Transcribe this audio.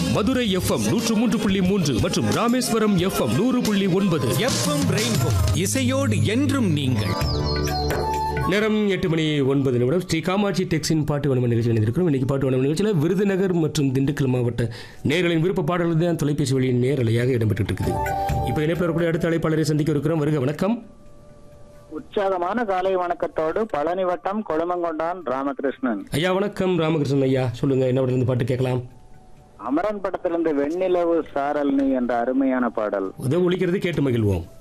Madurai FM நூற்று மூன்று புள்ளி மூன்று மற்றும் ராமேஸ்வரம் எஃப்எம் நூறு புள்ளி ஒன்பது எஃப்எம் ரெயின்போ இசையோடு என்றும் நீங்கள் நேரம் எட்டு மணி ஒன்பது நிமிடம் ஸ்ரீ காமாட்சி டெக்ஸின் பாட்டு வனம நிகழ்ச்சி இணைந்திருக்கிறோம் இன்னைக்கு பாட்டு வனம நிகழ்ச்சியில் விருதுநகர் மற்றும் திண்டுக்கல் மாவட்ட நேர்களின் விருப்ப பாடல்கள் தான் தொலைபேசி வழியின் நேரலையாக இடம்பெற்று இருக்குது இப்போ இணைப்பில் வரக்கூடிய அடுத்த அழைப்பாளரை சந்திக்க இருக்கிறோம் வருக வணக்கம் உற்சாகமான காலை வணக்கத்தோடு பழனி வட்டம் கொழுமங்கொண்டான் ராமகிருஷ்ணன் ஐயா வணக்கம் ராமகிருஷ்ணன் ஐயா சொல்லுங்க என்ன இருந்து பாட்டு கேட்கலாம் அமரன் படத்திலிருந்து வெண்ணிலவு சாரல் நீ என்ற அருமையான பாடல் உதவி ஒழிக்கிறது கேட்டு மகிழ்வோம்